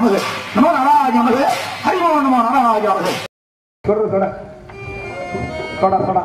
நமது நம நாராஜ நமது ஹரிமோ நம நாராஜ அவர்கள் தொடர் தொட தொட தொட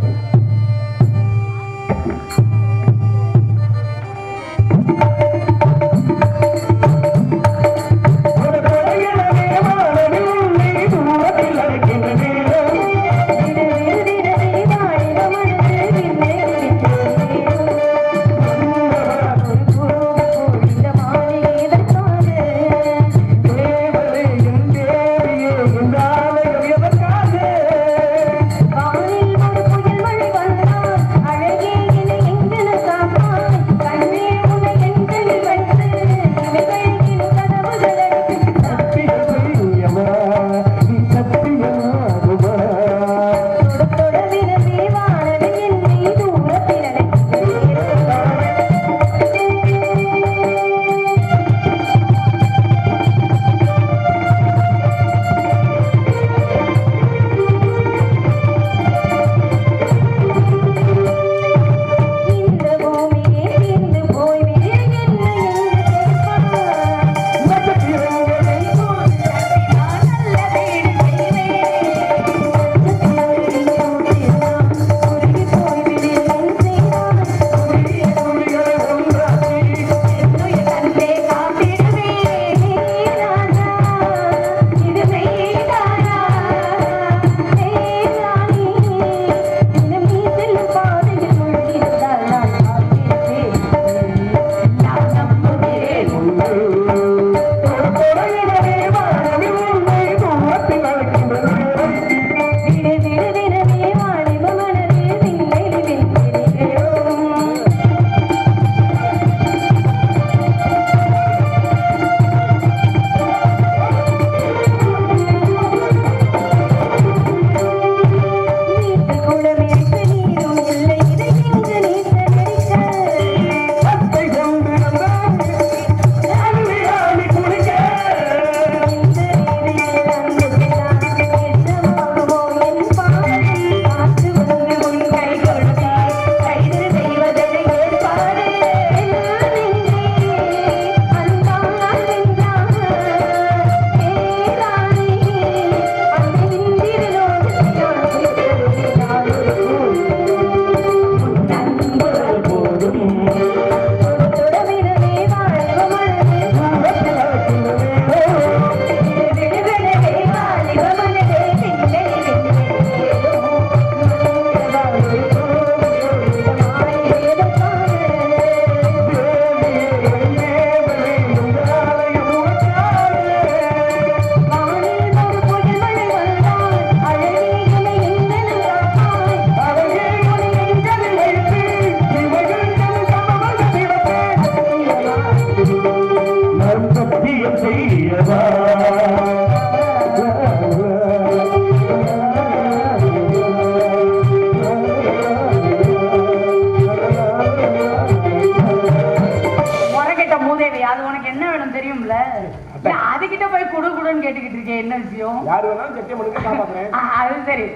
முறைகெட்ட மூதேவி அது உனக்கு என்ன வேணும் தெரியும்ல ஏன் அதுகிட்ட போய் குடு குடுன்னு கேட்டுக்கிட்டு இருக்கேன் என்ன விஷயம் யாரு வேணாலும் சத்தியம் பண்ணுங்க காப்பாத்துறேன் ஆ, அது சரி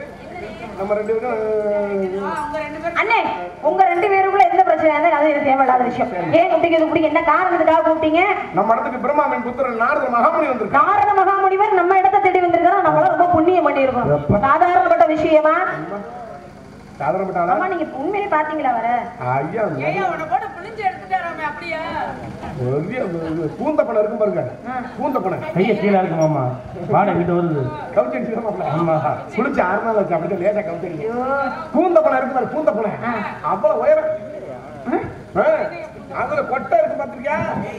நம்ம ரெண்டு பேரும் அண்ணே உங்க ரெண்டு பேருக்குள்ள எந்த பிரச்சனை இருந்தாலும் அது எனக்கு தேவையில்லாத விஷயம் ஏன் கூப்பிட்டீங்க கூப்பிட்டீங்க என்ன காரணத்துக்காக கூப்பிட்டீங்க நம்ம இடத்துக்கு பிரம்மாவின் புத்திரன் நாரத மகாமுனி வந்திருக்கான் நாரத மகாமுனிவர் நம்ம இடத்தை தேடி வந்திருக்கிறோம் நம்மளால ரொம்ப புண்ணியம் பண்ணியிருக்கோம் சாதாரணப்பட்ட விஷயமா சாதாரணப்பட்டாளா ஆமா நீங்க உண்மையிலே பாத்தீங்களா வர ஐயா பெரிய பூந்த பணம் இருக்கும் பாருங்க பூந்த பணம் கைய கீழே இருக்கு மாமா வாடகை கிட்ட வருது கவுச்சி அடிச்சுக்கலாமா ஆமா குளிச்சு ஆறு நாள் வச்சு அப்படியே லேசா கவுச்சி அடிக்கும் பூந்த பணம் இருக்கு பாரு பூந்த பணம் அவ்வளவு உயரம் ஆ, அதுல கொட்டை இருக்கு பாத்திருக்கியா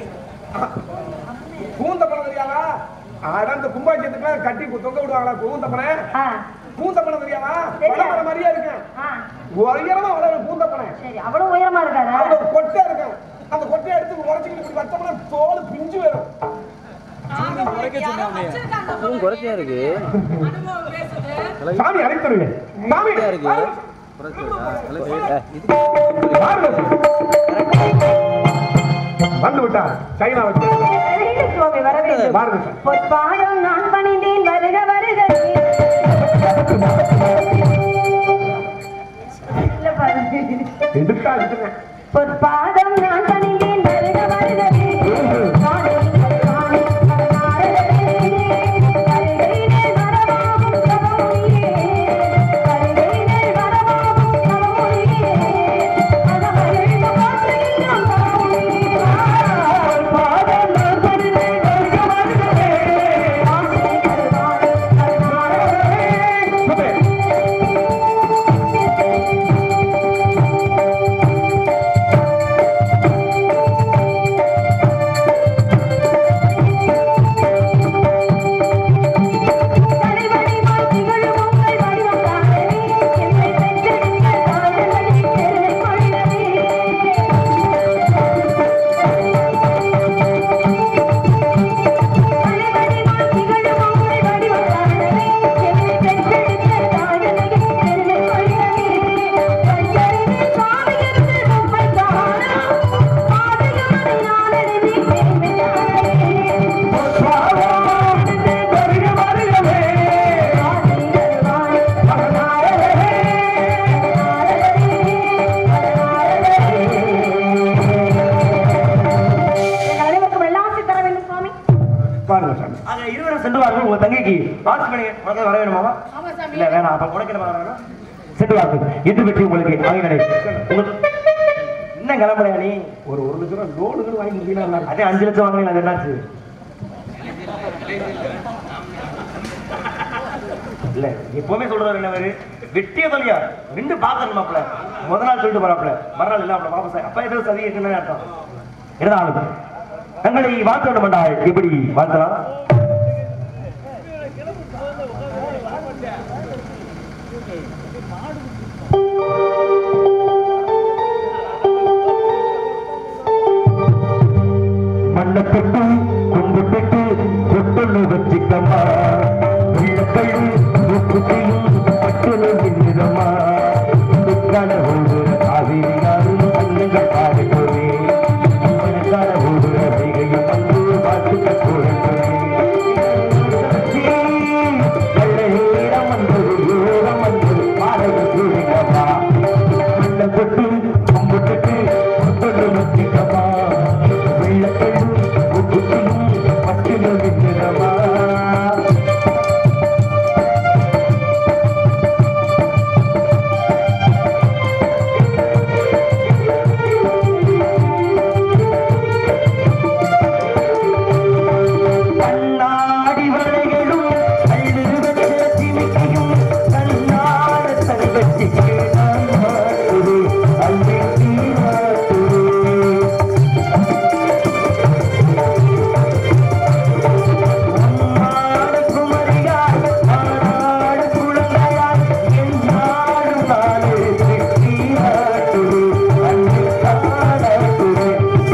பூந்த பணம் தெரியாதா அட அந்த கும்பாட்சியத்துக்குலாம் கட்டி தொங்க விடுவாங்களா பூந்த பணம் ஆ, பூந்த பணம் தெரியாதா தெரியாது. பணம் மாதிரியே இருக்கு ஆ, உயரமா வளரும் பூந்த பணம் சரி அவ்வளவு உயரமா இருக்காரா அதுல ஒரு கொட்டை இருக்கும் அந்த கொட்டையை எடுத்து உடச்சிக்கிட்டு இப்படி வச்சோம்னா தோல் பிஞ்சு வரும் குறைச்சியா இருக்கு சாமி அழைத்துருங்க சாமி இருக்கு பாருங்க. வந்து விட்டா சைனா வச்சு வரவேண்டும் சுவாமி வரவேண்டும் பாருங்க சார் பொற்பாடம் நான் பணிந்தேன் வருக வருக இல்ல பாருங்க எடுத்தா எடுத்துங்க பொற்பாதம் நான் பணிந்தேன் வருக வருக பாருங்க சாமி ஆக இருவரும் சென்று வாருங்கள் உங்க தங்கைக்கு வாட்சி பண்ணி உனக்கு வர வேணுமாவா இல்ல வேணாம் அப்ப உனக்கு என்ன வர வேணும் சென்று வாருங்கள் எட்டு வெற்றி உங்களுக்கு ஆகினடை உங்களுக்கு என்ன கிளம்பலையா நீ ஒரு ஒரு லட்சம் ரூபாய் லோனுக்கு வாங்கி முடியல அதே அஞ்சு லட்சம் வாங்கினீங்க அது என்னாச்சு இல்ல எப்பவுமே சொல்றாரு என்ன வேறு வெட்டிய தொழியா நின்று பாக்கணும் மாப்பிள முத நாள் சொல்லிட்டு போறாப்ல மறுநாள் இல்ல அப்படி வாபஸ் அப்ப ஏதோ சதி இருக்குன்னு அர்த்தம் இருந்தாலும் தங்களை வாழ்த்த வேண்டும் என்றால் எப்படி வாழ்த்தலாம் மண்ணப்பட்டு கும்பிட்டு தொட்டொன்னு வச்சிக்கம்மா உள்ளக்கையும் உப்புக்கையும் பட்டுன்னு நின்றுதம்மா துக்கான ஓடுற காவிரி யாரும் அன்னங்கள் பாடுகிறே மனக்கான ஓடுற மிகையும் வந்து வாழ்த்துக்க கூடவே வெள்ளநீரம் வந்தது யோகம் வந்தது பாடக கூடுங்கம்மா மண்ணப்பட்டு கும்பிட்டு தொட்டொன்னு வச்சிக்கம்மா வெள்ளக்கையும் உப்புக்கையும் பட்டுன்னு நின்றுதம்மா கண்ணாடி வளைகளும் கல்லு வச்ச சிமிக்கியும் கண்ணாட தங்கச்சிக்கு நான் மாட்டுரு அன்னைக்கு மாட்டுரு அம்மாடு குமரியாய் ஆனாடு குழந்தையாய் என்னாடும் நாடு வெற்றி நாட்டுரு அன்னைக்காடத்துரு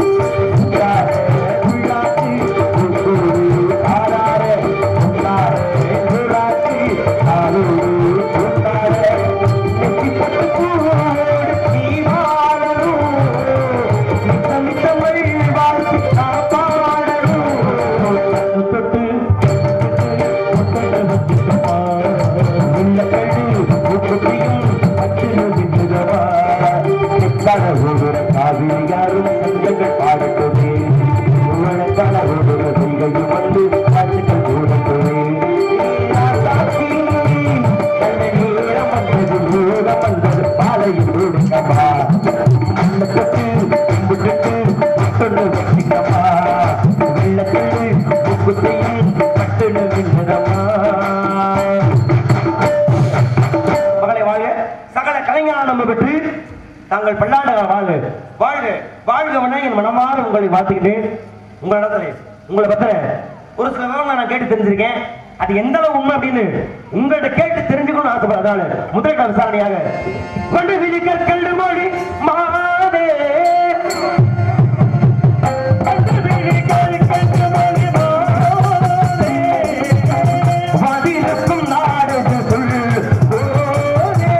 காவிரியாரும் சங்கங்கள் பாடட்டுமே உங்களுக்கான ஒரு செய்கையும் வந்து காட்சிகள் கூடட்டுமே ராசாத்தி, கண்ண நேரம் வந்தது மூலம் வந்தது பாலையும் கொடுக்கமா அன்னத்துக்கு கும்பிட்டுட்டு சொன்னு வச்சிக்கமா வெள்ளத்தில் உப்புத்தையும் பட்டுன்னு நின்றதம்மா மகளை வாழ்க சகல கலைஞரான நம்ம பெற்று தாங்கள் பல்லாண்டு வாழ்க வாழ்க வாழ்கவன என் மனமாற உங்களை வாழ்த்துக்கிட்டேன் உங்களிடத்துல உங்களை பத்திர ஒரு சில விவரம் நான் கேட்டு தெரிஞ்சிருக்கேன் அது எந்த அளவு உண்மை அப்படின்னு உங்கள்ட்ட கேட்டு தெரிஞ்சுக்கணும்னு ஆசைப்படுற அதனால முதலிட விசாரணையாக கொண்டு விழிக்க கண்டு மொழி மாதே கொண்டு விழிக்க கண்டு மொழி மாதே. வாதிருக்கும் நாடு சொல்லு போதே.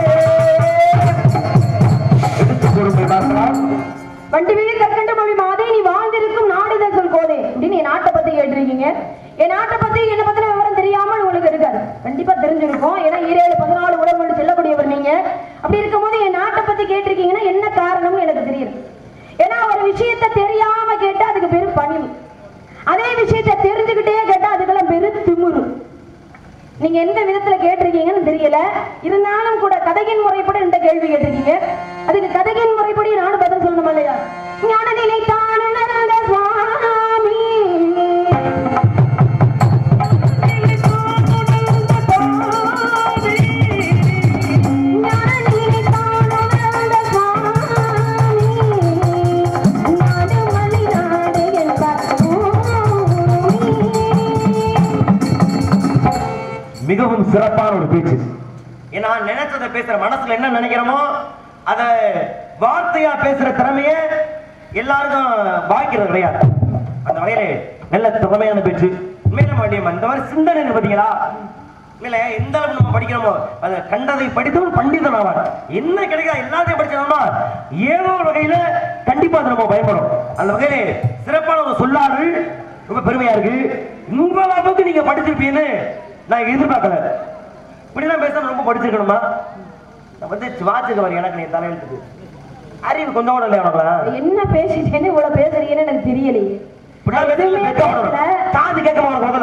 எடுத்து பொறுமை பார்க்கலாம் வண்டி வீடு கற்கண்ட மொழி மாதே நீ வாழ்ந்திருக்கும் நாடுதல் சொல் கோதே அப்படின்னு என் நாட்டை பத்தி கேட்டிருக்கீங்க என் நாட்டை பத்தி என்ன பத்தின விவரம் தெரியாமல் உங்களுக்கு இருக்காது கண்டிப்பா தெரிஞ்சிருக்கும் ஏன்னா ஈரேழு பதினாலு உடம்பு செல்லக்கூடியவர் நீங்க அப்படி இருக்கும்போது என் நாட்டை பத்தி கேட்டிருக்கீங்கன்னா என்ன காரணம்னு எனக்கு தெரியும் ஏன்னா ஒரு விஷயத்தை தெரியாம கேட்டா அதுக்கு பேரு பணிவு அதே விஷயத்தை தெரிஞ்சுக்கிட்டே கேட்டா அதுக்கெல்லாம் பேரு திமிரு நீங்க எந்த விதத்துல கேட்டிருக்கீங்கன்னு தெரியல இருந்தாலும் கூட கதையின் முறைப்படி இந்த கேள்வி கேட்டிருக்கீங்க அதுக்கு கதையின் முறைப்படி நானும் பதில் சொல்லணும் இல்லையா ஞான நிலை தானந்த சுவாமி ஞான நிலை தானந்த சுவாமி நாடு மணி நாடு என்பார் பூமி. மிகவும் சிறப்பான ஒரு பேச்சு ஏன்னா நினைச்சதை பேசுற மனசுல என்ன நினைக்கிறோமோ அத வார்த்தையா பேசுற திறமைய எல்லாருக்கும் வாய்க்கிறது கிடையாது அந்த வகையில நல்ல திறமையான பேச்சு உண்மையில மாட்டியம் அந்த மாதிரி சிந்தனை இருக்கு பாத்தீங்களா இல்ல எந்த அளவுக்கு நம்ம படிக்கிறோமோ அதை கண்டதை படித்தவன் பண்டிதன் ஆவார் என்ன கிடைக்கா எல்லாத்தையும் படிச்சோம்னா ஏதோ ஒரு வகையில கண்டிப்பா அது நம்ம பயன்படும் அந்த வகையில சிறப்பான ஒரு சொல்லாறு ரொம்ப பெருமையா இருக்கு உங்கள அளவுக்கு நீங்க படிச்சிருப்பீங்கன்னு நான் எதிர்பார்க்கல இப்படிலாம் பேச ரொம்ப படிச்சிருக்கணுமா நான் வந்து வாச்சுக்கு வர எனக்கு நீ தலையெழுத்துக்கு அறிவு கொஞ்சம் கூட இல்லையா உனக்கு என்ன பேசிட்டேன்னு இவ்வளவு பேசுறீங்கன்னு எனக்கு தெரியலையே இப்படிலாம் பேசுறது வெட்கப்படணும். காது கேட்க உனக்கு முதல்ல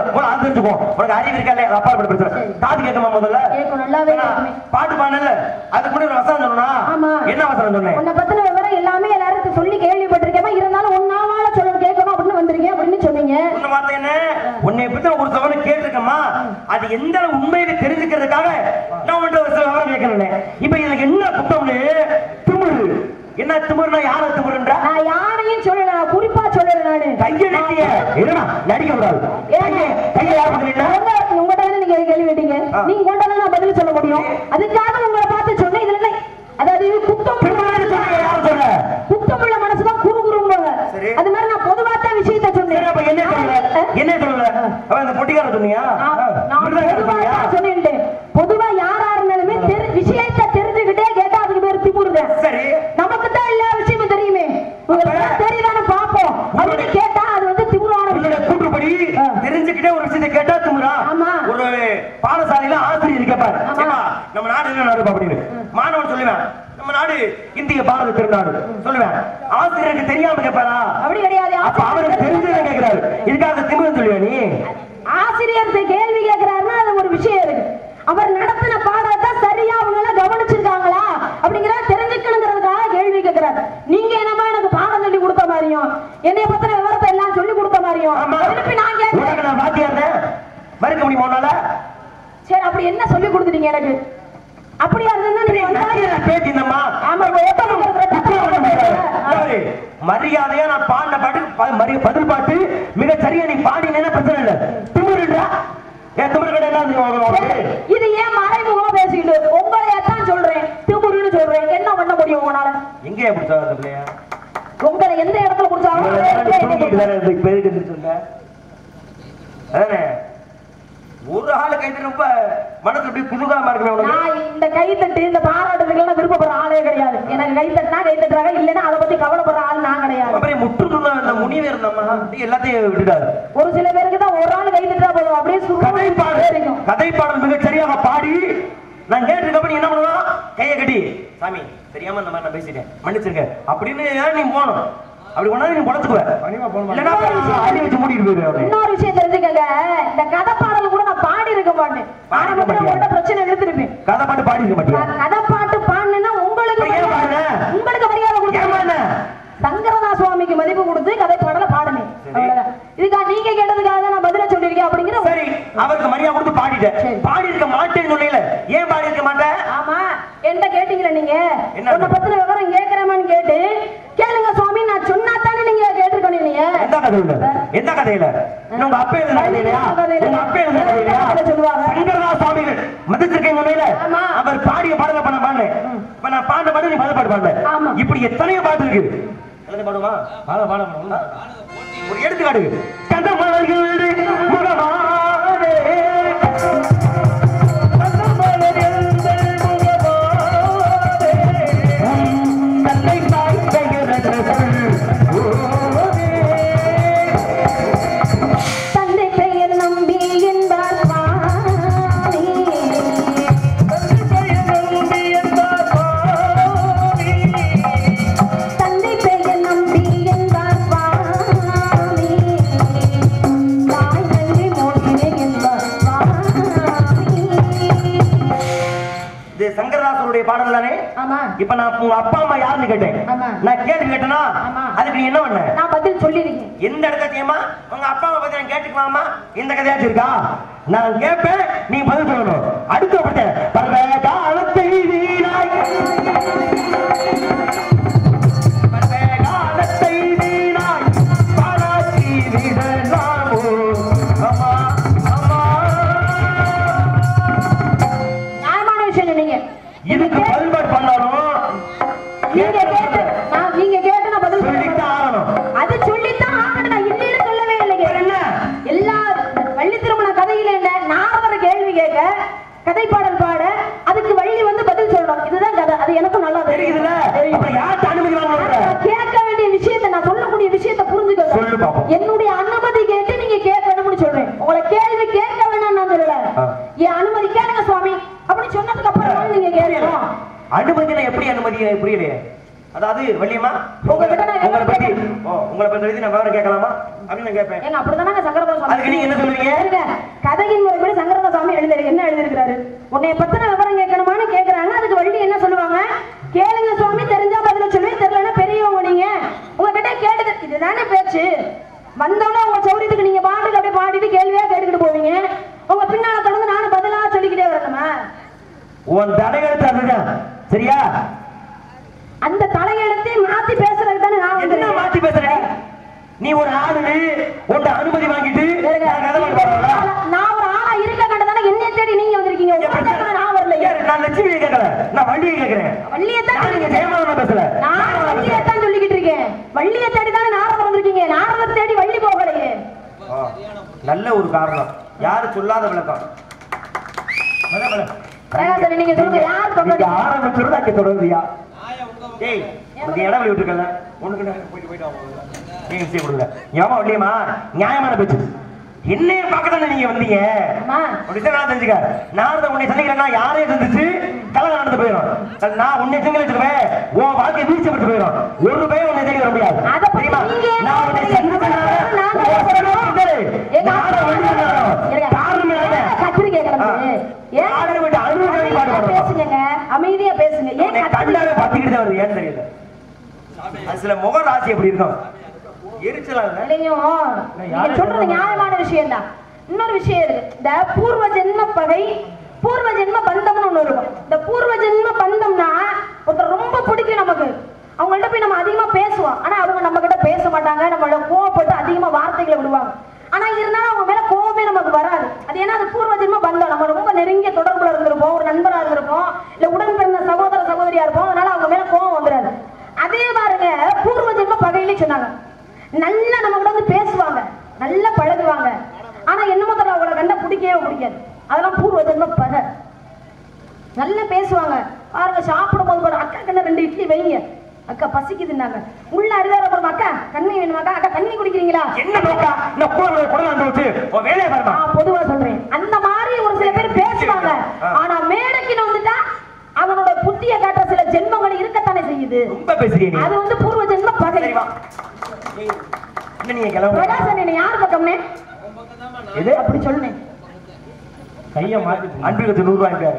வச்சுக்கோ உனக்கு அறிவு இருக்கா இல்லையா அப்பா கூட பேசுறேன் காது கேட்கமா முதல்ல கேட்கும், நல்லாவே நான் கேட்குமே. பாட்டு பாடல அதுக்கு முன்னாடி ஒரு வசனம் சொன்னா ஆமா. என்ன வசனம் சொன்னேன் உன்னை பத்தின விவரம் எல்லாமே எல்லாரும் சொல்லி கேள்விப்பட்டிருக்கேன் இருந்தாலும் ஒன்னாவால சொல்லணும் கேட்கணும் அப்படின்னு வந்திருக்கேன் அப்படின்னு சொன்னீங்க உன்னை வார்த்தை என்ன உன்னை பத்தி ஒரு சவனை கேட்டிருக்கேம்மா அது எந்த அளவு உண்மையில தெரிஞ்சுக்கிறதுக்காக நான் உன்கிட்ட ஒரு சில விவரம் கேட்கறேன் இப்ப இதுக்கு என்ன குத்தம்னு திமிரு என்ன திமிருனா யார திமிருன்றா நான் யாரையும் சொல்லல நான் குறிப்பா சொல்லுறேன் நானு கைய நடிக்க என்னடா நடிக்க கூடாது கைய கைய யார் பண்றீங்க உங்க- உங்கள்ட்ட தானே நீங்க கேள்வி கேட்டீங்க ஆ. நீங்க கொண்டு வந்தா நான் பதில் சொல்ல முடியும் அதுக்காக உங்களை பார்த்து சொன்னேன் இதுல என்ன அதாவது குத்தம் திமிரு சொன்னீங்க யார் சொல்ற குத்தமுள்ள மனசுதான் குறு குறும்பாங்க சரி. அது மாதிரி நான் பொதுவா தான் விஷயத்த சரி சொன்னேன் அப்ப என்ன சொல்ற என்ன சொல்ற அவன் இந்த பொட்டிக்கார சொன்னியா நான் நான் விருதுநகர் பொதுவா சொன்னியா தான் சொன்னேன் பொதுவா யாரா இருந்தாலுமே தெரி- விஷயத்தை தெரிஞ்சுக்கிட்டே கேட்டா அதுக்கு பேர் திமுருதான் சரி நமக்கு தான் எல்லா விஷயமும் தெரியுமே உங்களுக்கு அப்ப- தெரியுதானு பாப்போம் அப்படின்னு கேட்டா அது வந்து திமுறான உன்னோட விஷயம் கூற்றுப்படி தெரிஞ்சுக்கிட்டே ஒரு விஷயத்தை கேட்டா திமுறா ஆமா. ஒரு பாடசாலையில ஆசிரியர் கேட்பாரு ஆமா. ஏம்மா, நம்ம நாடு என்ன நாடு அப்படின்னு மாணவன் சொல்லுவேன் நம்ம நாடு இந்திய பாரத திருநாடு சொல்லுவேன் ஆசிரியருக்கு தெரியாம கேட்பாரா அப்படி கிடையாது அப்ப அவருக்கு தெரிஞ்சதை கேட்கிறாரு இதுக்காக திமுறன்னு சொல்லுவா நீ ஆசிரியர் கேள்வி கேட்கிறாருன்னா அது ஒரு விஷயம் இருக்கு அவர் நடத்தின பாடத்தை சரியா அவங்க எல்லாம் கவனிச்சிருக்காங்களா அப்படிங்கிறத தெரிஞ்சுக்கணுங்கிறதுக்காக கேள்வி கேட்கிறாரு நீங்க என்னமா எனக்கு பாடம் சொல்லி கொடுத்த மாதிரியும் என்னைய பத்தின விவரத்தை எல்லாம் சொல்லி கொடுத்த மாதிரியும் ஆமா திருப்பி நான் கேட்கிறேன் உனக்கு நான் வாத்தியார் தான் மறுக்க முடியுமா உன்னால சரி அப்படி என்ன சொல்லி கொடுத்துட்டீங்க எனக்கு அப்படியா இருந்தா நீங்க வந்தா- நக்கீரன் பேசினம்மா ஆமா இப்ப ஒப்பந்தம் கொடுக்குற சட்டம் ஒண்ணு யாரு? மரியாதையா நான் பாடின பாட்டு ப- மரி- பதில் பாட்டு மிக சரியா நீ பாடினேன்னா பிரச்சனை இல்ல திமிருன்றா ஏன் திமிரு கடை என்ன தெரியுமா உனக்கு? சரி, இது ஏன் மறைமுகமா பேசிக்கிட்டு உங்களையே தான் சொல்றேன் திமுருன்னு சொல்றேன் என்ன பண்ண முடியும் உங்களால எங்கேயா பிடிச்சா அந்த பிள்ளையா உங்களை எந்த இடத்துல குடிச்சாலும் இவ்வளவு அதே நேரம் இடத்துல நீ என்னை தூங்கிட்டு தானே இருந்த, இப்ப எதுக்கு எந்திரிச்சு வந்த? அதானே? ஒரு ஆளு கைது ரொம்ப மனசு இப்படி குதூகலமா இருக்குமே உனக்கு நான் இந்த கைத்தட்டு இந்த பாராட்டுறதுக்கெல்லாம் விருப்பப்படுற ஆளே கிடையாது எனக்கு கைத்தட்டினா கைத்தட்டுறாங்க இல்லைன்னா அதை பத்தி கவலைப்படுற ஆள் நான் கிடையாது அப்படியே முற்றுதுள்ள இந்த முனிவர் இருந்தம்மா நீ எல்லாத்தையும் விட்டுட்டாரு ஒரு சில பேருக்கு தான் ஒரு ஆள் கைத்தட்டா போதும் அப்படியே கதை சுருக்கம் பாடல் இருக்கும் கதை பாடல் மிக சரியாக பாடி நான் கேட்டிருக்கப்ப நீ என்ன பண்ணுவா கையை கட்டி சாமி தெரியாம இந்த மாதிரி நான் பேசிட்டேன் மன்னிச்சிருக்க அப்படின்னு ஏன் நீ போகணும் அப்படி ஒன்னா நீ பொழைச்சுக்குவ இல்லைன்னா ஆடி வச்சு மூடிட்டு போயிரு அவனை இன்னொரு விஷயம் தெரிஞ்சுக்கங்க இந்த கதை பாடல் கூட நான் பாடி இருக்க மாட்டேன் பாடி இருக்க ஆரம்பத்துல மாட்டியா? உங்கள்ட்ட பிரச்சனை எடுத்திருப்பேன் கதை பாட்டு பாடி இருக்க மாட்டியா நான் கதை பாட்டு பாடினேன்னா உங்களுக்கு அப்புறம் ஏன் மரியாதை- பாடுன? உங்களுக்கு மரியாதை ஏன் கொடுத்து பாடுன? சங்கரதா சுவாமிக்கு மதிப்பு கொடுத்து கதை பாடல பாடுனேன் அவ்வளவுதான் இதுக்கா நீங்க கேட்டதுக்காக தான் நான் பதில சொல்லியிருக்கேன் அப்படிங்கிற சரி அவருக்கு மரியாதை கொடுத்து பாடிட்டேன் சரி. பாடி இருக்க மாட்டேன்னு சொன்னீல ஏன் பாடி இருக்க மாட்டேன் ஆமா என்கிட்ட கேட்டீங்களா நீங்க என்ன? உன்னை பத்தின விவரம் கேட்கிறேமான்னு கேட்டு கேளுங்க சுவாமி நான் சொன்னா தானே நீங்க கேட்டிருக்கணும் நீங்க எந்த கதையில எந்த கதையில உங்க அப்பா எழுதுன கதையிலயா உங்க அப்பா எழுதுன கதையிலயா கதை சொல்லுவாங்க. சங்கரதா சுவாமிகள் மதிச்சிருக்கேன் உண்மையில ஆமா. அவர் பாடிய பாடல பண்ண பாடினேன் இப்ப நான் பாடின பாட்டு நீ பாட பாட்டு ஆமா. பாடின இப்படி எத்தனையோ பாட்டு இருக்கு எல்லாத்தையும் பாடுமா பாட பாட பாட ஒரு எடுத்துக்காட்டு கந்தமலர்கள் முகமானே கந்தமலர்கள் முகமானே உன் தன்னை காய்ந்த இறகுகள் ஓடே. தந்தை பெயர் நம்பி என்பார் சுவாமி தந்தை பெயர் நம்பி என்பார் சுவாமி தாய் நன்றி மோகினே என்பார் சுவாமி இது சங்கரதாசருடைய பாடல் தானே ஆமா இப்ப நான் உங்க அப்பா அம்மா யாருன்னு கேட்டேன் ஆமா. நான் கேள்வி கேட்டேனா ஆமா. அதுக்கு நீ என்ன பண்ண நான் பதில் சொல்லியிருக்கேன் எந்த இடத்தையுமா உங்க அப்பா அம்மா பத்தி நான் கேட்டுக்கலாமா இந்த கதையாச்சும் இருக்கா நான் கேட்பேன் நீ பதில் சொல்லணும் அடுத்த பட்ட பரவ காலத்தை வீணாய் பரவ காலத்தை வீணாய் பாராட்டி விடலாமோ அம்மா அம்மா நியாயமான விஷயம் நீங்க இதுக்கு பதில்பாடு பண்ணாலும் நீங்க கேட்டு நான் நீங்க கேட்டு நான் பதில் சொல்லிட்டு சொல்லிட்டேன் ஆகணும் அது சொல்லித்தான் ஆகணும் நான் இல்லைன்னு சொல்லவே இல்லைங்க வேற என்ன எல்லா வள்ளி திருமண கதையில என்ன நாரதர் கேள்வி கேட்க கதை பாடல் பாட அதுக்கு வள்ளி வந்து பதில் சொல்லணும் இதுதான் கதை அது எனக்கும் நல்லா தெரியுதுல்ல தெரியும் அப்புறம் யார்கிட்ட அனுமதி வாங்க நான் கேட்க வேண்டிய விஷயத்தை நான் சொல்லக்கூடிய விஷயத்தை புரிஞ்சுக்கோங்க சொல்லு பாப்போம். என்னுடைய அனுமதி கேட்டு நீங்க கேட்கணும்னு சொல்றேன் உங்களை கேள்வி கேட்க வேணாம் நான் சொல்லல ஆ. என் அனுமதி கேளுங்க சுவாமி அப்படி சொன்னதுக்கு அப்புறம் தான் நீங்க கேட்கணும் அனுமதினா எப்படி அனுமதி எனக்கு புரியலையே அதாவது வள்ளியம்மா உங்ககிட்ட நான் உங்களை பத்தி கேட்கணும். ஓ, உங்களை உங்களை பத்தி எழுதி நான் விவரம் கேட்கலாமா அப்படின்னு நான் கேட்பேன் ஏங்க அப்படிதானங்க சங்கரதாஸ் அதுக்கு நீங்க என்ன சொல்லுவீங்க? இருங்க, கதையின் முறைப்படி சங்கரதாஸ் சுவாமி எழுதிருக்கு என்ன எழுதிருக்காரு உன்னை பத்தின விவரம் கேட்கணுமான்னு கேக்குறாங்க அதுக்கு வள்ளி என்ன சொல்லுவாங்க கேளுங்க சுவாமி தெரிஞ்சா பதில சொல்லுவேன் தெரியலன்னா பெரியவங்க நீங்க உங்ககிட்ட கேட்டது இதுதானே பேச்சு வந்தோடனே உங்க சௌரியத்துக்கு நீங்க பாட்டுக்கு அப்படியே பாடிட்டு கேள்வியா கேட்டுக்கிட்டு போவீங்க உங்க பின்னால தொடர்ந்து நானும் பதிலா சொல்லிக்கிட்டே வரணுமா உன் தலையெழுத்து அதுதான் சரியா அந்த தலையெழுத்தை மாத்தி பேசுறதுக்கு தானே நான் என்ன வந்து மாத்தி பேசுற நீ? நீ ஒரு ஆளு உன்ட அனுமதி வாங்கிட்டு நான் கதை பண்ண போறேன்ல? நான் ஒரு ஆளா இருக்க கண்டதானே என்னைய தேடி நீங்க வந்திருக்கீங்க என் உங்க பிரச்சனை- தேடி நான் வரலையே ஏறு, நான் லட்சுமியை கேட்கல நான் வண்டியை கேட்கிறேன் வள்ளியத்தான் நான் இங்க சொல்லிக்கிட்டு ஜெயமாதவனை பேசல நான் வள்ளியத்தான் சொல்லிக்கிட்டு இருக்கேன் வள்ளிய தேடி தானே நாரதர் வந்திருக்கீங்க நாரதர் தேடி வள்ளி போகலையே ஆ, நல்ல ஒரு காரணம் யாரு சொல்லாத விளக்கம் வர, வர. பிரகாசன் நீங்க சொல்லுங்க யார் நீங்க சொல்றது ஆரம்பிச்சிருந்தா அங்க தொடருவியா ஏய் உனக்கு இடம் வழி விட்டுருக்கல உனக்கு நான் போயிட்டு போயிட்டு வாங்க ஏய் விஷயம் கொடுங்க ஏமா இல்லையம்மா நியாயமான பேச்சு என்னைய பார்க்க தானே நீங்க வந்தீங்க அம்மா ஒரு விஷயம் நான் தெரிஞ்சுக்க நான் உன்னை சந்திக்கிறேன்னா யாரையும் சந்திச்சு கலகம் நடந்து போயிடும் நான் உன்னை சந்திச்சிருவேன் உன் வாழ்க்கை வீழ்ச்சி விட்டு போயிடும் ஒரு பையன் உன்னை தேடி வர முடியாது அத பத்தி தெரியுமா நீங்க ஏன் நான் உன்னை கேக்குறீங்க? சந்திச்சதுனால நான் உன் கேக்குறேன். உடனே எங்க நானும் வந்து காரணம் என்ன? கத்திரிக்காய் கிளம்பு ஏன் ஆளை விட்டு அழுகு வழிபாடு அமைதியா பண்ணணும். பேசுங்க அமைதியா பேசுங்க ஏன் உன்னை கத்திரிக்காய் கண்டாலே பத்திக்கிட்டு தான் வருது ஏன்னு தெரியல அது சில முக ராசி எப்படி இருக்கும் எரிச்சலா இல்ல இல்லையும் நீங்க சொல்றது நியாயமான விஷயம் தான் இன்னொரு விஷயம் இருக்கு இந்த பூர்வ ஜென்ம பகை பூர்வ ஜென்ம பந்தம்னு ஒண்ணு இருக்கும் இந்த பூர்வ ஜென்ம பந்தம்னா ஒருத்தர் ரொம்ப பிடிக்கும் நமக்கு அவங்கள்ட்ட போய் நம்ம அதிகமா பேசுவோம் ஆனா அவங்க நம்ம கிட்ட பேச மாட்டாங்க நம்மள கோவப்பட்டு அதிகமா வார்த்தைகளை விடுவாங்க ஆனா இருந்தாலும் அவங்க மேல கோவமே நமக்கு வராது அது ஏன்னா அது பூர்வ ஜென்ம பந்தம் நம்ம ரொம்ப நெருங்கிய தொடர்புல இருந்திருப்போம் ஒரு நண்பரா இருந்திருப்போம் இல்ல உடன் பிறந்த சகோதர சகோதரியா இருப்போம் அதனால அவங்க மேல கோவம் வந்துடாது அதே பாருங்க பூர்வ ஜென்ம பகையிலே சொன்னாங்க நல்லா நம்ம கூட வந்து பேசுவாங்க நல்லா பழகுவாங்க ஆனா என்னமோ தெரியல அவங்கள கண்டா பிடிக்கவே பிடிக்காது அதெல்லாம் பூர்வ ஜென்ம பகை நல்லா பேசுவாங்க பாருங்க சாப்பிடும் போது கூட அக்கா கண்ண ரெண்டு இட்லி வைங்க அக்கா பசிக்குதுன்னாங்க உள்ள அரிதார போறோம் அக்கா தண்ணி வேணுமாக்கா அக்கா தண்ணி குடிக்கிறீங்களா என்ன நோக்கா இந்த கூட குடலாண்டு வச்சு உன் வேலையை பாருமா நான் பொதுவா சொல்றேன் அந்த மாதிரி ஒரு சில பேர் பேசுவாங்க ஆனா மேடைக்குன்னு வந்துட்டா அவனோட புத்திய காட்டுற சில ஜென்மங்கள் இருக்கத்தானே செய்யுது ரொம்ப பேசுறீங்க நீ அது வந்து பூர்வ ஜென்ம பகை சரி வா ஏய், என்ன நீங்க கிளம்பு பிரகாசன் என்ன யார் பக்கம்னே எது அப்படி சொல்லுனேன் கையை மாத்தி அன்பிற்கு நூறு ரூபாய்க்கு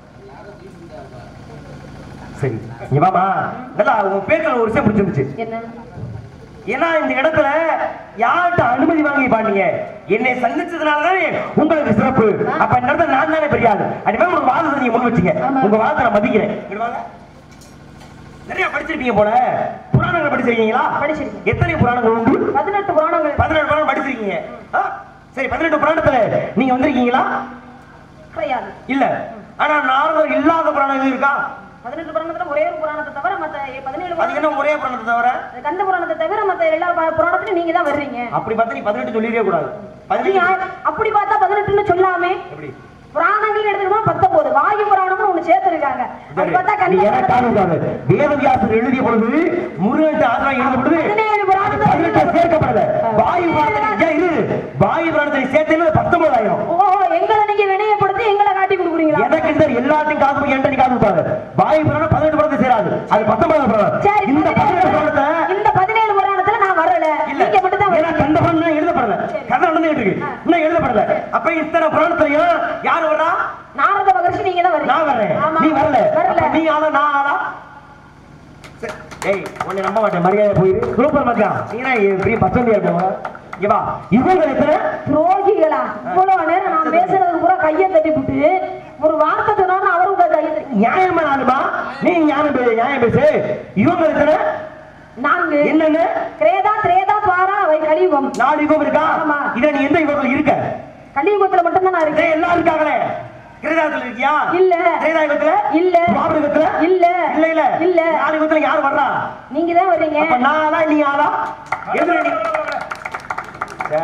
சரி இங்க வாமா நல்லா உன் பேர்ல ஒரு விஷயம் பிடிச்சிருந்துச்சு என்ன ஏன்னா இந்த இடத்துல யார்கிட்ட அனுமதி வாங்கி பாண்டீங்க என்னை சந்திச்சதுனால தானே உங்களுக்கு சிறப்பு அப்ப இந்த இடத்துல நான் தானே பெரிய ஆளு அடிமே ஒரு வாதத்தை நீங்க முன் வச்சீங்க ஆமா. உங்க வாதத்தை நான் மதிக்கிறேன் இங்க வாங்க. நிறைய படிச்சிருப்பீங்க போல புராணங்கள் படிச்சிருக்கீங்களா படிச்சிருக்கேன். எத்தனை புராணங்கள் உண்டு பதினெட்டு புராணங்கள் பதினெட்டு புராணம் படிச்சிருக்கீங்க ஆ? சரி பதினெட்டு புராணத்துல நீங்க வந்திருக்கீங்களா கிடையாது இல்ல ஆனா நாரதர் இல்லாத புராணங்கள் இருக்கா பதினெட்டு புராணத்துல ஒரே ஒரு புராணத்தை தவிர மத்த பதினேழு அது புராணம் என்ன ஒரே புராணத்தை தவிர கந்த புராணத்தை தவிர மத்த எல்லா ப- புராணத்திலும் நீங்க தான் வர்றீங்க அப்படி பார்த்தா நீ பதினெட்டு சொல்லிடவே கூடாது நீ பதினெட்டு ஆ- அப்படி பார்த்தா பதினெட்டுன்னு சொல்லாமே எப்படி புராணங்கள் எடுத்துக்கணும் பத்தொன்பது வாயு புராணம்னு ஒண்ணு சேர்த்திருக்காங்க அப்படி பார்த்தா நீ கந்த எனக்கு காணுக்காது வேதவியாசர் எழுதிய பொழுது முருகன் ஆசிரம் எழுத பொழுது பதினேழு புராணத்தை பதினெட்டு சேர்க்கப்படல வாயு புராணத்தை ஏன் இரு வாயு புராணத்தை சேர்த்தது பத்தொன்பதாயிரம் ஓ எங்களை நீங்க வினயப்படுத்தி எங்களை காட்டி கொடுக்குறீங்களா எனக்கு இந்த எல்லாத்தையும் காசு போய் என்கிட்ட நீ காசு கொடுப்பாரு வாயு புராணம் பதினெட்டு புராணத்தை சேராது அது பத்தொன்பது புராணம் சரி இந்த பதினெட்டு புராணத்தை இந்த பதினேழு புராணத்துல நான் வரல இல்ல நீங்க மட்டும் தான் ஏன்னா கண்ட புராணம் எழுதப்படல கதை நடந்துட்டு இருக்கு இன்னும் எழுதப்படல அப்ப இத்தனை புராணத்திலையும் யாரு வர்றா நாரத மகர்ஷி நீங்க தான் வரீங்க நான் வர்றேன் ஆமா. நீ வரல வரல அப்ப நீ ஆளா நான் ஆளா சரி, ஏய் உன்னை நம்ப மாட்டேன் மரியாதை போயிரு சூப்பர் மச்சான் நீனா பெரிய பச்சந்தியா இருக்கவங்க இங்க வா இவங்க எத்தனை துரோகிகளா இவ்வளவு நேரம் நான் பேசுறது பூரா கையை தட்டிப்புட்டு ஒரு வார்த்தை சொன்னாலும் அவரும் கையை தட்டி நியாயமா நானுமா நீ நியாயம் பேசு நியாயம் பேசு இவங்க எத்தனை நான்கு என்னன்னு கிரேதா திரேதா துவாரா அவை கலியுகம் நாலு யுகம் இருக்கா ஆமா. இத நீ எந்த யுகத்துல இருக்க கலியுகத்துல மட்டும்தான் நான் இருக்கேன் இதே எல்லாம் இருக்காங்களே கிரீடாத்துல இருக்கியா இல்ல. கிரீடா யுகத்துல இல்ல. துவாபர யுகத்துல இல்ல. இல்ல இல்ல இல்ல. நாலு யுகத்துல யார் வர்றா நீங்க தான் வர்றீங்க அப்ப நான் ஆளா நீ ஆளா எதுல நீ சே.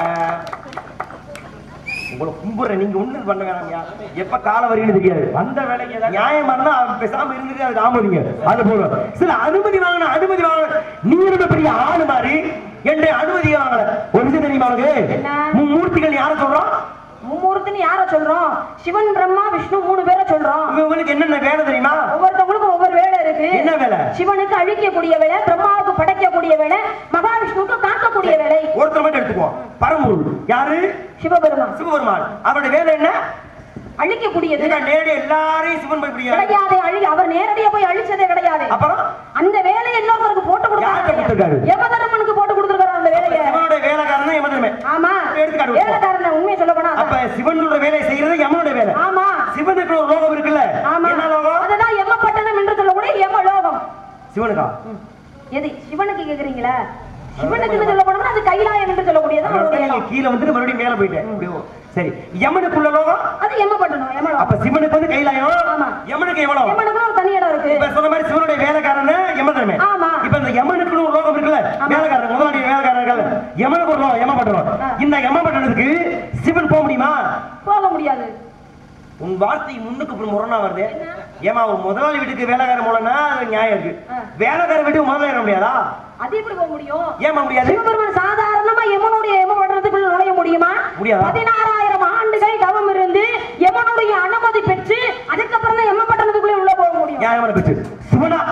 உங்களை கும்புறேன் நீங்க ஒண்ணு பண்ண வேணாம்யா எப்ப கால வரின்னு தெரியாது வந்த வேலைக்கு ஏதாவது நியாயமா இருந்தா அவன் பேசாம இருந்துட்டு அதுக்கு ஆமதிங்க அது போதும் சில அனுமதி வாங்கின அனுமதி வாங்கின நீ இருந்த பெரிய ஆளு மாதிரி என்னுடைய அனுமதி வாங்கல ஒரு விஷயம் தெரியுமா உனக்கு என்ன? மூர்த்திகள் யார சொல்றோம் மும்மூர்த்தின்னு யார சொல்றோம் சிவன் பிரம்மா விஷ்ணு மூணு பேரை சொல்றோம் இவங்களுக்கு என்னென்ன வேலை தெரியுமா ஒவ்வொருத்தவங்களுக்கும் ஒவ்வொரு வேலை இருக்கு என்ன வேலை? சிவனுக்கு அழிக்கக்கூடிய வேலை பிரம்மாவுக்கு படைக்கக்கூடிய வேலை மகாவிஷ்ணுவுக்கு காக்கக்கூடிய வேலை ஒருத்தர் மட்டும் எடுத்துக்குவோம் பரம்பொருள் யாரு சிவபெருமான் சிவபெருமான் அவருடைய வேலை என்ன அழிக்கக்கூடியது இதுதான் நேரடி எல்லாரையும் சிவன் போய் பிடிக்கிறார் கிடையாது அழி அவர் நேரடியா போய் அழிச்சதே கிடையாது அப்புறம் அந்த வேலையை இன்னொருத்தருக்கு போட்டு யார்கிட்ட கொடுத்திருக்காரு? கொடுத்தாரு யமதர்மனுக்கு போட்டு கொடுத்திருக்காரு அந்த வேலையை சிவனுடைய வேலைக்காரன் யமதர்மே ஆமா எடுத்துக்காட்டு வச்சுக்கோ. வேலைக்காரன் உண்மையை சொல்ல போனா அப்ப சிவனுடைய வேலை செய்யறது யமனுடைய வேலை ஆமா சிவனுக்கு ஒரு லோகம் இருக்குல்ல ஆமா என்ன லோகம் அதுதான் யமப்பட்டணம் என்று சொல்லக்கூடிய யமலோகம் சிவனுக்கா எது சிவனுக்கு கேக்குறீங்களா சிவனுக்கு சொல்ல போனோம்னா அது கைலாயம் என்று சொல்லக்கூடியது அவருடைய நீங்க இடம். கீழே வந்துட்டு மறுபடியும் மேல போயிட்டேன் அப்படியோ. சரி யமனுக்குள்ள லோகம் அது யமப்பட்டணம் யமலோகம் அப்ப சிவனுக்கு வந்து கைலாயம் ஆமா. யமனுக்கு எவ்வளவு யமனுக்கு ஒரு தனி இடம் இருக்கு இப்ப சொன்ன மாதிரி சிவனுடைய வேலைக்காரன் யமதர்மே ஆமா. இப்ப இந்த யமனுக்கு ஒரு லோகம் இருக்குல்ல ஆமா. வேலைக்காரன் முதலாளி வேலைக்காரர்கள் யமனுக்கு ஒரு லோகம் யமபட்டணம் ஆ. இந்த யமபட்டணத்துக்கு சிவன் போக முடியுமா போக முடியாது உன் வார்த்தை முன்னுக்கு பின் முரணா வருது ஏமா ஒரு முதலாளி வீட்டுக்கு வேலைக்காரன் மூலம்னா அது நியாயம் இருக்கு ஆ. வேலைக்காரன் வீட்டுக்கு முதல்ல ஏற முடியாதா அது எப்படி போக முடியும் ஏமா முடியாது சிவபெருமான் சாதாரணமா யமனுடைய யமபட்டணத்துக்குள்ள நுழைய முடியுமா முடியாதா? பதினாறாயிரம் ஆண்டுகள் தவம் இருந்து யமனுடைய அனுமதி பெற்று அதுக்கப்புறம் தான் யமபட்டணத்துக்குள்ளே உள்ள போக முடியும் நியாயமான பேச்சு சிவனா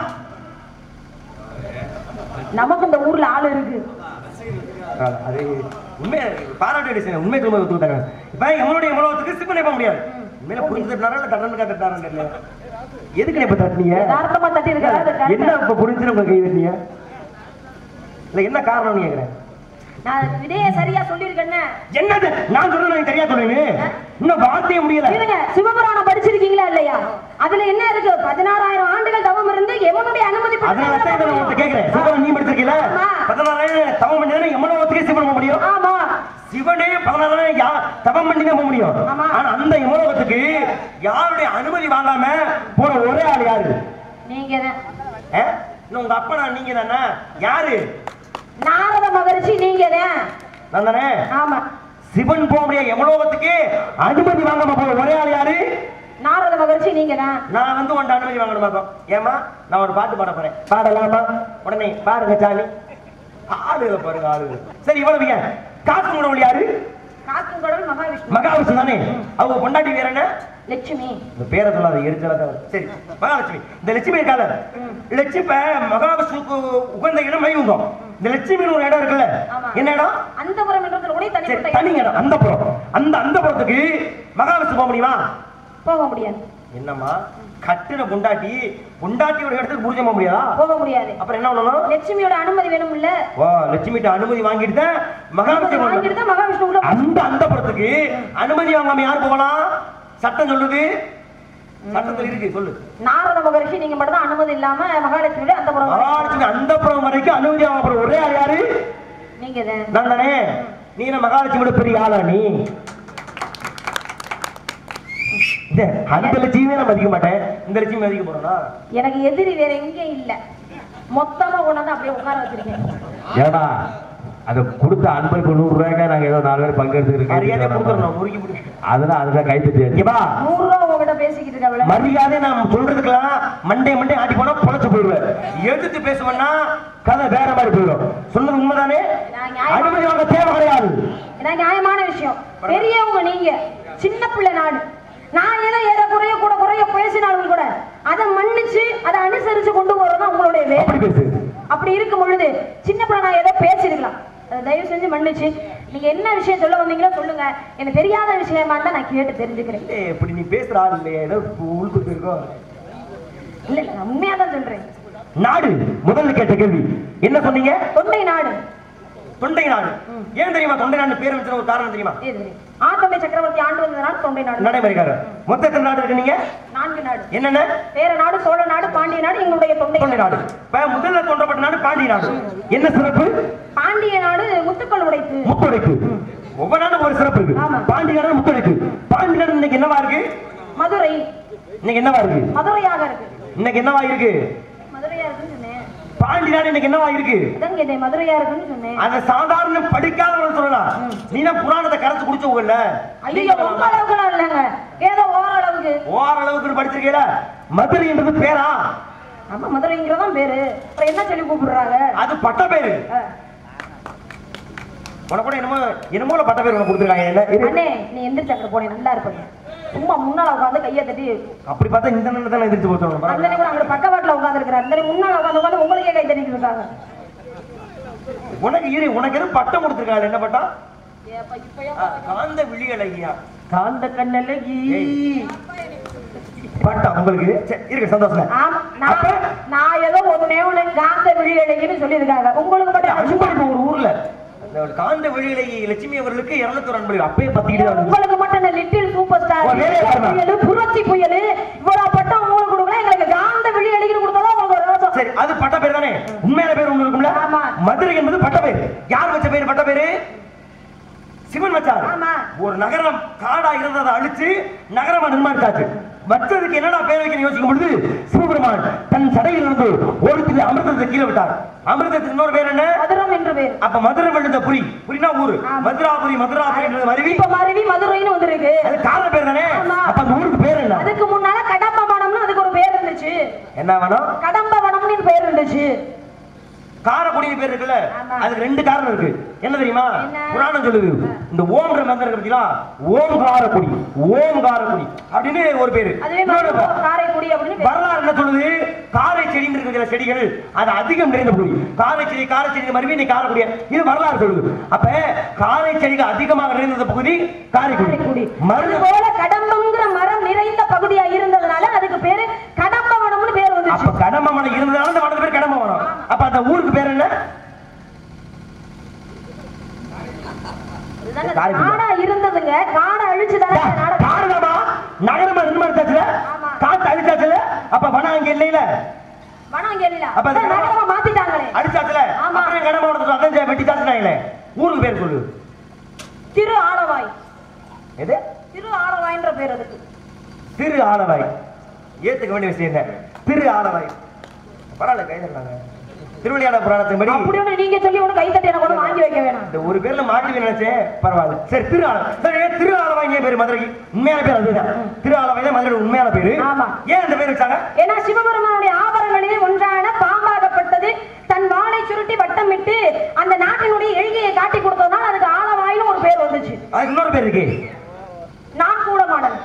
நமக்கு இந்த ஊர்ல ஆள் இருக்கு அது உண்மை பாராட்டு அடிச்சு உண்மை திரும்ப ஒத்துக்கிட்டாங்க இப்ப எவனுடைய எவ்வளவுக்கு சிவனை போக முடியாது உண்மையில புரிஞ்சுட்டாரா இல்ல தண்டனை காத்துட்டாரா தெரியல எதுக்கு இப்ப தட்டினீங்க யதார்த்தமா தட்டி இருக்காரு அது correct. என்ன இப்ப புரிஞ்சு உங்க கை தட்டினீங்க இல்ல என்ன காரணம் கேக்குறேன் நான் விடைய சரியா சொல்லியிருக்கேன்னு என்னது நான் சொல்றது எனக்கு தெரியா சொல்லுங்க இன்னும் வார்த்தையே முடியல இருங்க சிவபுராணம் படிச்சிருக்கீங்களா இல்லையா அதுல என்ன இருக்கு பதினாறாயிரம் ஆண்டுகள் தவம் இருந்து எவனுடைய அனுமதி பெற்று அதனால தான் இதை நான் உங்கள்ட்ட கேக்குறேன் சிவன் நீ படிச்சிருக்கீல ஆமா. பதினாறாயிரம் தவம் பண்ணி எவ்வளவுக்கு சிவன் போக முடியும் ஆமா சிவனே பதினாறாயிரம் யா தவம் பண்ணி தான் போக முடியும் ஆமா. ஆனா அந்த இமலோகத்துக்கு யாருடைய அனுமதி வாங்காம போற ஒரே ஆள் யாரு நீங்க தான். ஆ? இன்னும் உங்க அப்பா நான் நீங்க தானே யாரு நாரத மகரிஷி நீங்க தான். நான் தானே ஆமா சிவன் போக முடியாது எமலோகத்துக்கு அனுமதி வாங்காம போற ஒரே ஆள் யாரு நாரத மகரிஷி நீங்க தான். நான் வந்து உன்ட்ட அனுமதி வாங்கணும் பாக்கம் ஏமா நான் ஒரு பாட்டு பாட போறேன் பாடலாமா உடனே பாருங்க சாமி ஆளுக பாருங்க ஆளுக சரி இவ்வளவு ஏன் காசு முடவள் யாரு காக்கும் கடவுள் மகாவிஷ்ணு மகாவிஷ்ணு தானே அவங்க பொண்டாட்டி வேற என்ன லட்சுமி இந்த பேரை சொல்லாத எரிச்சலா தான் வருது. சரி மகாலட்சுமி இந்த லட்சுமி இருக்கால லட்சுமி இப்ப மகாவிஷ்ணுக்கு உகந்த இடம் மையுங்கம் இந்த லட்சுமின்னு ஒரு இடம் இருக்குல்ல ஆமா. என்ன இடம் அந்தபுரம் என்றதுல கூட சரி தனிப்பட்ட தனி இடம் அந்த புறம் அந்த அந்த புறத்துக்கு மகாவிஷ்ணு போக முடியுமா போக முடியாது என்னம்மா கட்டுன பொண்டாட்டி பொண்டாட்டியோட இடத்துக்கு புரிஞ்ச போக முடியாதா போக முடியாது அப்புறம் என்ன பண்ணணும் லட்சுமியோட அனுமதி வேணும் இல்ல ஓ லட்சுமிட்ட அனுமதி வாங்கிட்டு தான் மகாவிஷ்ணு வாங்கிட்டு போகணும். தான் மகாவிஷ்ணு உள்ள போ- அந்த அந்த புறத்துக்கு அனுமதி வாங்காம யார் போகலாம் சட்டம் சொல்லுது சட்டத்தில் இருக்கு சொல்லு நாரத மகரிஷி நீங்க மட்டும் தான் அனுமதி இல்லாம மகாலட்சுமியோட அந்தபுரம் மகாலட்சுமி அந்த புறம் வரைக்கும் அனுமதி வாங்க போற ஒரே ஆள் யாரு நீங்க தான். நான் தானே நீ என்ன மகாலட்சுமியோட பெரிய ஆளா நீ இந்த அந்த லட்சுமியே நான் மதிக்க மாட்டேன் இந்த லட்சுமி மதிக்க போறேனா எனக்கு எதிரி வேற எங்கேயும் இல்ல மொத்தமா கொண்டாந்து அப்படியே உட்கார வச்சிருக்கேன் ஏடா அதை கொடுத்த அன்பைக்கு நூறு ரூபாய்க்கா நாங்க ஏதோ நாலு பேர் மரியாதை பங்கெடுத்துருக்கோம் கொடுத்துடணும் முறுக்கி பிடிச்சி அதெல்லாம் அதுதான் கைப்பற்றி இவா நூறு ரூபா உங்ககிட்ட பேசிக்கிட்டு இருக்கவள மரியாதை நான் சொல்றதுக்கெல்லாம் மண்டே மண்டே ஆட்டி போனா பொழைச்சு போயிடுவேன் எதிர்த்து பேசுவேன்னா கதை வேற மாதிரி போயிடும் சொன்னது உண்மைதானே நான் நியாயமா- அனுமதி வாங்க தேவை கிடையாது ஏன்னா நியாயமான விஷயம் பெரியவங்க நீங்க சின்ன பிள்ளை நாடு நான் ஏதோ ஏற குறைய கூட குறைய பேசினாலும் கூட அதை மன்னிச்சு அதை அனுசரிச்சு கொண்டு போறதுதான் உங்களுடைய வேலை அப்படி பேசு அப்படி இருக்கும் பொழுது சின்ன பிள்ளை நான் ஏதோ பேசிருக்கலாம் அதை தயவு செஞ்சு மன்னிச்சு நீங்க என்ன விஷயம் சொல்ல வந்தீங்களோ சொல்லுங்க எனக்கு தெரியாத விஷயமா இருந்தா நான் கேட்டு தெரிஞ்சுக்கிறேன் ஏய், இப்படி நீ பேசுற ஆள் இல்லையா ஏதோ உள்குத்து இருக்கோம் இல்ல இல்ல நான் உண்மையா தான் சொல்றேன் நாடு முதல்ல கேட்ட கேள்வி என்ன சொன்னீங்க தொண்டை நாடு தொண்டை நாடு ஏன் தெரியுமா தொண்டை நாடு பேர் வச்ச ஒரு காரணம் தெரியுமா இது ஆத்தொண்டை சக்கரவர்த்தி ஆண்டு வந்ததுனால தொண்டை நாடு நடைமுறைக்கார மொத்தத்தில் நாடு இருக்கு நீங்க நான்கு நாடு என்னென்ன வேற நாடு சோழ நாடு பாண்டிய நாடு எங்களுடைய தொண்டை தொண்டை நாடு இப்ப முதல்ல தோன்றப்பட்ட நாடு பாண்டிய நாடு என்ன சிறப்பு பாண்டிய நாடு முத்துக்கள் உடைத்து முத்துடைப்பு ஒவ்வொரு நாடும் ஒரு சிறப்பு இருக்கு ஆமா. பாண்டிய நாடு முத்துடைப்பு பாண்டிய நாடு இன்னைக்கு என்னவா இருக்கு மதுரை இன்னைக்கு என்னவா இருக்கு மதுரையாக இருக்கு இன்னைக்கு என்னவா இருக்கு மதுரையா இருக்குன்னு சொன்னேன் பாண்டி நாடு இன்னைக்கு என்னவா இருக்கு அதான் கேட்டேன் மதுரையா இருக்குன்னு சொன்னேன் அத சாதாரண படிக்காதவங்க சொல்லலாம் நீனா புராணத்தை கரைச்சு குடிச்சவங்கல்ல ஐயோ உங்க அளவுக்குலாம் இல்லைங்க ஏதோ ஓரளவுக்கு ஓரளவுக்கு படிச்சிருக்கீல மதுரைன்றது பேரா நம்ம மதுரைங்கிறதான் பேரு அப்புறம் என்ன சொல்லி கூப்பிடுறாங்க அது பட்ட பேரு அஹ், உனக்கு கூட என்னமோ என்னமோ பட்ட பேர் உனக்கு கொடுத்துருக்காங்க என்ன இரு. அண்ணே நீ எந்திரிச்சு அங்க போனே நல்லா இருப்பீங்க சும்மா முன்னால உட்காந்து கையை தட்டி அப்படி பார்த்தா இந்த நின்று தானே எதிர்த்து போச்சு அந்த கூட அங்க பக்கவாட்டுல உட்காந்து இருக்கிறார் அந்த முன்னால உட்காந்து உட்காந்து உங்களுக்கே கை தட்டிட்டு இருக்காங்க உனக்கு இரு உனக்கு எதுவும் பட்டம் கொடுத்துருக்காங்க என்ன பட்டம் ஆ, காந்த விழி அழகியா காந்த கண்ணழகி பட்டம் உங்களுக்கு சரி, இருக்கு சந்தோஷம் ஆமா நான் நான் ஏதோ ஒண்ணே ஒண்ணு காந்த விழி அழகின்னு சொல்லியிருக்காங்க உங்களுக்கு மட்டும் அன்பு இப்ப ஒரு ஊர்ல அந்த ஒரு காந்த விழிகளை லட்சுமி அவர்களுக்கு இருநூத்தி அன்பு அப்பயே பத்திக்கிட்டு தான் உங்களுக்கு மட்டும் இந்த லிட்டில் சூப்பர் ஸ்டார் ஓ, வேலையை பாருங்க. புயல் புரட்சி புயல் இவ்வளவு பட்டம் உங்களுக்கு கொடுக்கல எங்களுக்கு காந்த விழி அழகின்னு கொடுத்தாதான் உங்களுக்கு ஒரு ரோசம் சரி அது பட்ட பேர் தானே உண்மையான பேர் ஒண்ணு இருக்கும்ல ஆமா. மதுரை என்பது பட்ட பேர் யார் வச்ச பேர் பட்ட பேரு சிவன் வச்சார் ஆமா. ஒரு நகரம் காடா இருந்ததை அழிச்சு நகரமா நிர்மாணிச்சாச்சு வச்சதுக்கு என்னடா பேர் வைக்கணும் யோசிக்கும் பொழுது சிவபெருமான் தன் சடையில் இருந்து ஒரு திரு அமிர்தத்தை கீழே விட்டார் அமிர்தத்துக்கு இன்னொரு பேர் என்ன மதுரம் என்று பேர் அப்ப மதுரை விழுந்த புரி புரினா ஊரு ஆமா. மதுராபுரி மதுராபுரின்றது மருவி இப்ப மருவி மதுரைன்னு வந்திருக்கு அது காரண பேர் தானே ஆமா. அப்ப அந்த ஊருக்கு பேர் என்ன அதுக்கு முன்னால கடம்ப வனம்னு அதுக்கு ஒரு பேர் இருந்துச்சு என்ன வேணும் கடம்ப வனம்னு பேர் இருந்துச்சு காரக்குடி பேர் இருக்குல்ல ஆமா. அதுக்கு ரெண்டு காரணம் இருக்கு என்ன தெரியுமா என்ன? புராணம் சொல்லுது இந்த ஓம்ன்ற மந்திரம் இருக்கு பார்த்தீங்களா ஓம்காரக்குடி ஓம்காரக்குடி அப்படின்னு ஒரு பேரு அதுவே இன்னொரு மதுரை, பேர். காரைக்குடி அப்படின்னு பேர். வரலாறு என்ன சொல்லுது காரை செடின்னு இருக்கு சில செடிகள் அது அதிகம் நிறைந்த பகுதி காரை செடி காரை செடி மறுபடியும் இன்னைக்கு காரக்குடி இது வரலாறு சொல்லுது அப்ப காரை செடிகள் அதிகமாக நிறைந்த பகுதி காரைக்குடி காரைக்குடி மருது அதுபோல கடம்பங்கிற மரம் நிறைந்த பகுதியா இருந்ததுனால அதுக்கு பேரு கடம்ப வனம்னு பேர் அப்ப வந்துச்சு கடம்ப மனம் இருந்ததால அந்த மனது பேர் கடம்ப மனம் அப்ப அந்த ஊருக்கு பேர் என்ன இதுதானே காரைக்குடி. காடா இருந்ததுங்க காடை அழிச்சுதானே இந்த நாடகம் காரணமா நகரமா நிர்மாணிச்சாச்சுல ஆமா. காத்து அழிச்சாச்சுல அப்ப வனம் அங்க இல்லையில வனம் இங்க இல்ல அப்ப அது நகரமா மாத்திட்டாங்களே அடிச்சாச்சுல ஆமா. அப்புறம் கடமை உடனே அதான் வெட்டி சாச்சுனாங்களே ஊருக்கு பேர் சொல்லு திரு ஆலவாய் எது திரு ஆலவாய்ன்ற பேர் அதுக்கு திரு ஆலவாய் ஏத்துக்க வேண்டிய விஷயம் என்ன திரு ஆலவாய் பரவாயில்ல கைதட்டாங்க திருவிளையாட புராணத்தின் படி அப்படி ஒண்ணு நீங்க சொல்லி ஒண்ணு கைத்தட்டி எனக்கு ஒண்ணு வாங்கி வைக்க வேணாம் இந்த ஒரு பேர்ல மாட்டி நினைச்சேன் பரவாயில்ல சரி திரு ஆலவாய் சரி திரு ஆலவாய் பேர் மதுரைக்கு உண்மையான பேர் அதுதான் திரு ஆலவாய் தான் மதுரை உண்மையான பேரு ஆமா. ஏன் அந்த பேர் வச்சாங்க ஏன்னா சிவபெருமானுடைய ஆபரணங்களிலே ஒன்றான பாம்பாகப்பட்டது தன் வாளை சுருட்டி வட்டமிட்டு அந்த நாட்டினுடைய எழிகையை காட்டி கொடுத்ததுனால அதுக்கு ஆலவாயின்னு ஒரு பேர் வந்துச்சு அதுக்கு இன்னொரு பேர் இருக்கு நான் கூட மாடல்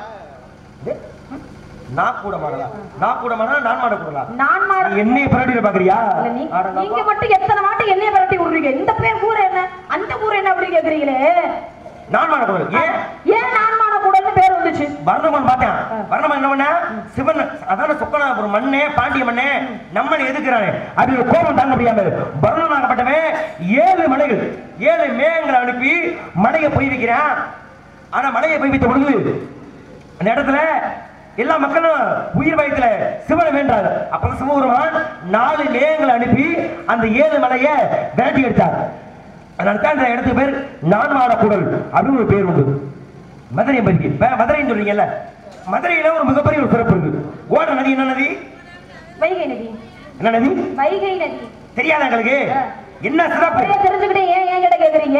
நான் கூட மாடலா நான் கூட மாடலா நான் மாட கூடலா நான் நீ மாடல் என்னைய பரடியில பாக்குறியா இல்ல, நீ- நீங்க மட்டும் எத்தனை மாட்டு என்னைய பரட்டி விடுறீங்க இந்த பேர் ஊர் என்ன அந்த ஊர் என்ன அப்படி கேக்குறீங்களே நான் மாட கூடல் ஏன் ஏன் நான் மாட கூடல்னு பேர் வந்துச்சு வர்ணமன் பார்த்தேன் வர்ணமன் என்ன பண்ண சிவன் அதான சொக்கனா ஒரு மண்ணே பாண்டிய மண்ணே நம்மளை எதுக்குறானே அப்படி ஒரு கோபம் தாங்க முடியாம வர்ணனாகப்பட்டவன் ஏழு மலைகள் ஏழு மேகங்களை அனுப்பி மலையை பொய் வைக்கிறான் ஆனா மலையை பொய் வைத்த பொழுது அந்த இடத்துல எல்லா மக்களும் உயிர் வயத்துல சிவனை வேண்டாங்க அப்ப சிவபெருமான் நாலு மேகங்களை அனுப்பி அந்த ஏழு மலையை விரட்டி எடுத்தார் அதனால தான் இந்த இடத்துக்கு பேர் நான்மாட குடல் அப்படின்னு ஒரு பேர் உண்டு மதுரை பகுதி மதுரைன்னு சொல்றீங்கல்ல மதுரையில ஒரு மிகப்பெரிய ஒரு சிறப்பு இருக்கு ஓட நதி என்ன நதி வைகை நதி என்ன நதி வைகை நதி தெரியாதா எங்களுக்கு என்ன சிறப்பு அப்படியே தெரிஞ்சுக்கிட்டே ஏன் ஏன் கிட்ட கேக்குறீங்க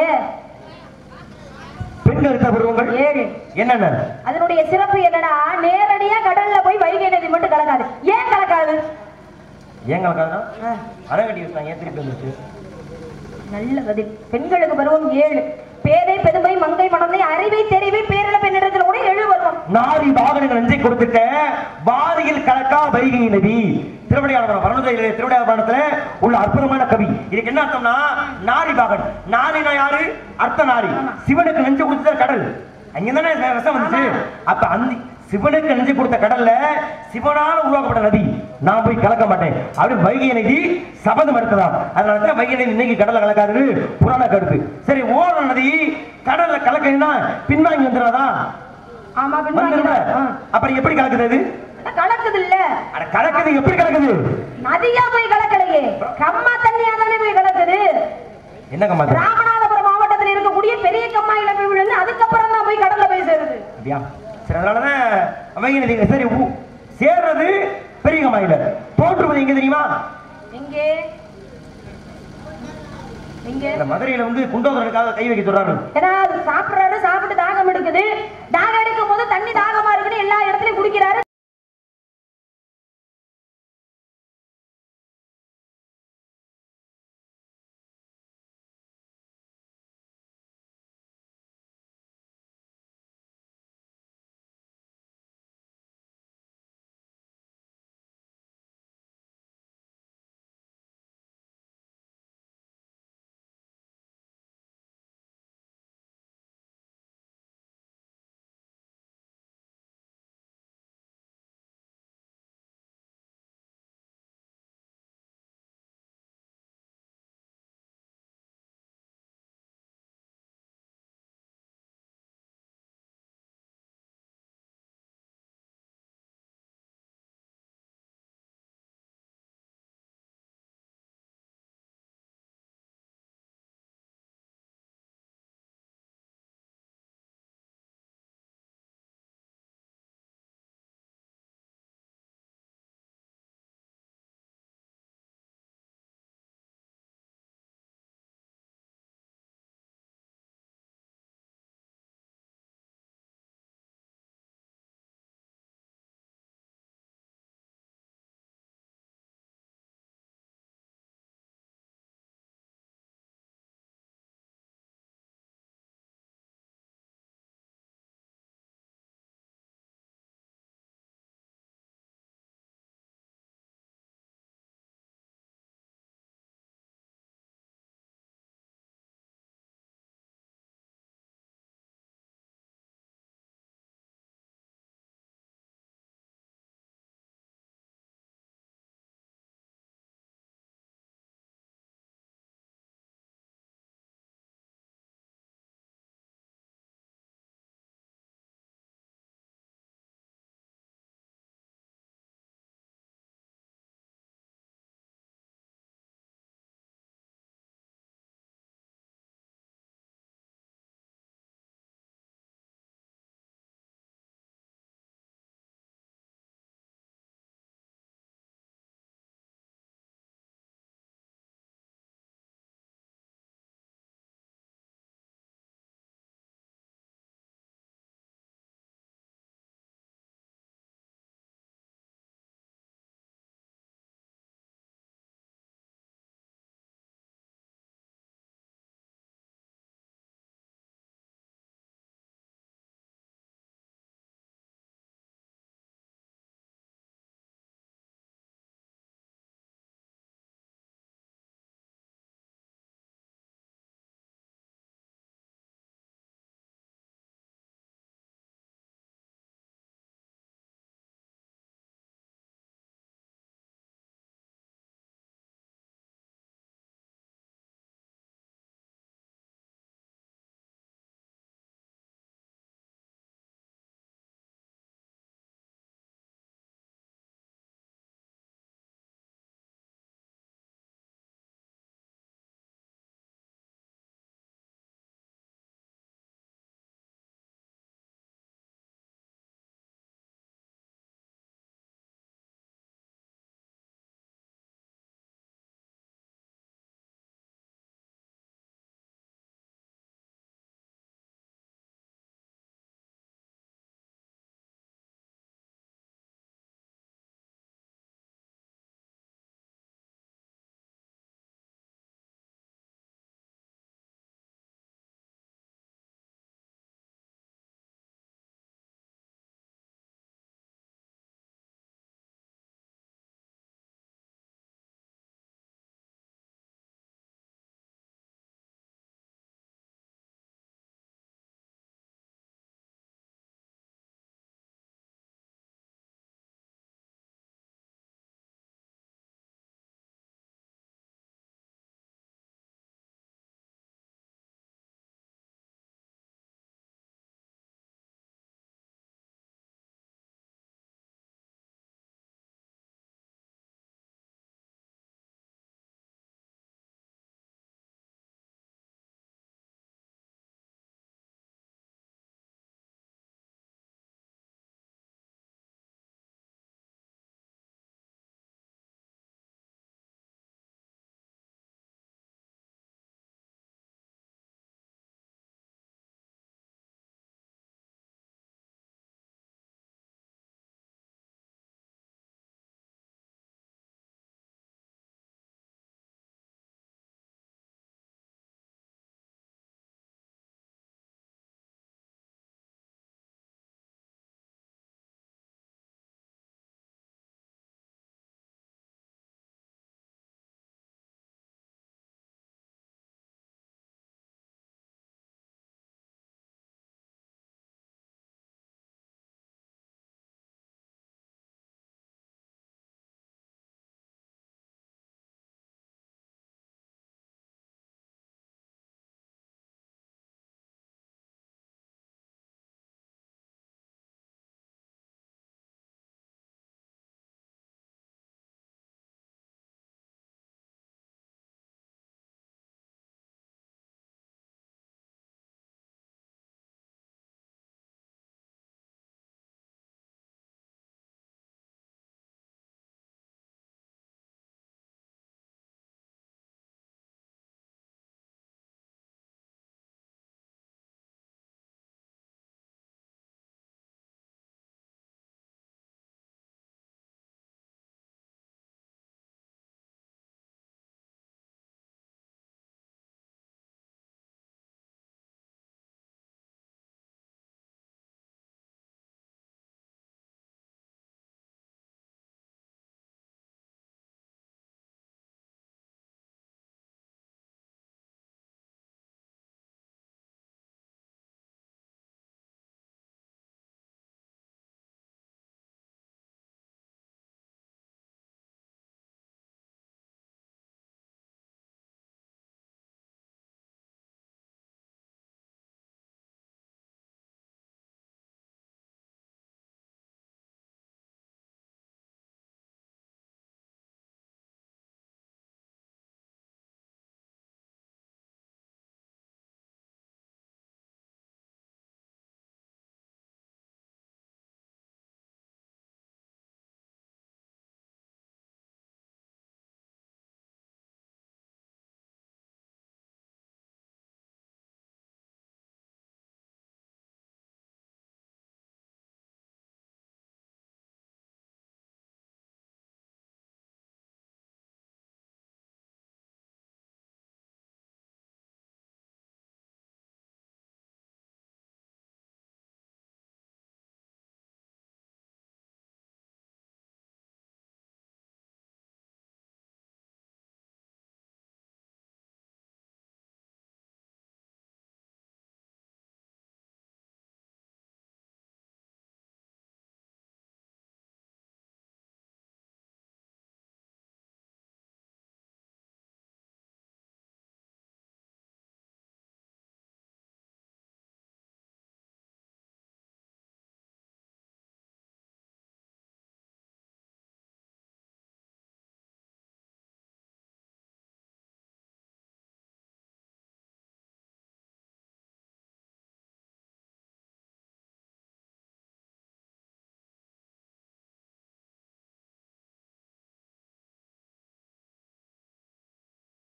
பெண்கள் பருவங்கள் ஏழு என்னென்ன அதனுடைய சிறப்பு என்னன்னா நேரடியா கடல்ல போய் வைகை நதி மட்டும் கலக்காது ஏன் கலக்காது ஏன் கலக்காதுன்னா அறங்கட்டி வச்சாங்க ஏன் திருப்பி வந்துச்சு நல்ல பதில் பெண்களுக்கு பருவம் ஏழு பேதை பெருமை மங்கை மணந்தை அறிவை தெரிவை பேரில பெண்ணிடத்துல கூட ஏழு பருவம் நாரி வாகனங்கள் நெஞ்சை கொடுத்துட்ட வாரியில் கலக்கா வைகை நதி திருவிடையாளபுரம் வரணுதையில திருவிடையாளபுரத்துல உள்ள அற்புதமான கவி இதுக்கு என்ன அர்த்தம்னா நாரி பாகன் நாரினா யாரு அர்த்த நாரி சிவனுக்கு நெஞ்சு கொடுத்த கடல் அங்கதானே விஷம் வந்துச்சு அப்ப அந்த சிவனுக்கு நெஞ்சு கொடுத்த கடல்ல சிவனால உருவாக்கப்பட்ட நதி நான் போய் கலக்க மாட்டேன் அப்படி வைகை நதி சபதம் எடுத்ததாம் அதனால தான் வைகை நதி இன்னைக்கு கடல்ல கலக்காது புராண கருத்து சரி ஓர நதி கடல்ல கலக்கணும்னா பின்வாங்கி வந்துடாதா ஆமா வந்துருங்க பின்வாங்கி அப்புறம் எப்படி கலக்குது அது கலக்குது இல்ல அட கலக்குது எப்படி கலக்குது நதியா போய் கலக்கலையே கம்மா தண்ணியா தானே போய் கலக்குது என்னங்க மாதிரி ராமநாதபுரம் மாவட்டத்தில் இருக்கக்கூடிய பெரிய கம்மாயில போய் விழுந்து அதுக்கப்புறம் தான் போய் கடல்ல போய் சேருது அப்படியா சரி அதனாலதான் அவங்க நீங்க சரி ஊ- சேர்றது பெரிய கமாயில தோற்றுவது எங்க தெரியுமா எங்கே எங்கே இந்த மதுரையில வந்து குண்டோதரனுக்காக கை வைக்க சொல்றாங்க ஏன்னா அது சாப்பிடுறாரு சாப்பிட்டு தாகம் எடுக்குது தாகம் எடுக்கும் போது தண்ணி தாகமா இருக்குன்னு எல்லா இடத்துலயும் குடிக்கிறாரு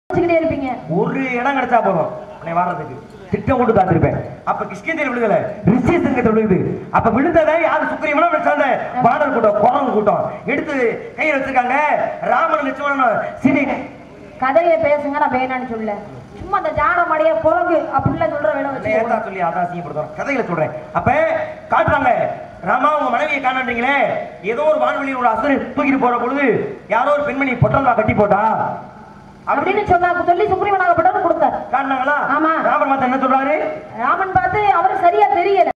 வச்சுக்கிட்டே இருப்பீங்க ஒரு இடம் கிடைச்சா போதும் உன்னை வாடுறதுக்கு திட்டம் கொண்டு காத்திருப்பேன் அப்ப கிருஷ்ணகிரி விழுகல ரிஷி சங்கத்தை விழுகுது அப்ப விழுந்ததை யாரு சுக்கிரியமனா சார்ந்த வாடர் கூட்டம் குரங்கு கூட்டம் எடுத்து கையில் வச்சிருக்காங்க ராமன் லட்சுமணன் சினி கதையை பேசுங்க நான் வேணான்னு சொல்ல சும்மா அந்த ஜாட மடைய குரங்கு அப்படிலாம் சொல்ற வேணும் ஏத்தா வச்சுக்கோங்க சொல்லி அதான் அசிங்கப்படுத்துறோம் கதையில சொல்றேன் அப்ப காட்டுறாங்க ராமா உங்க மனைவியை காணன்றீங்களே ஏதோ ஒரு வான்வெளியில் ஒரு அசரு தூக்கிட்டு போற பொழுது யாரோ ஒரு பெண்மணி பொட்டல்வா கட்டி போட்டா அப்படின்னு சொன்னா சொல்லி சுக்ரீவனாகப்பட்டவர் கொடுத்தார் காட்டினாங்களா ஆமா. ராமர் மாத்த என்ன சொல்றாரு ராமன் பார்த்து அவரு சரியா தெரியல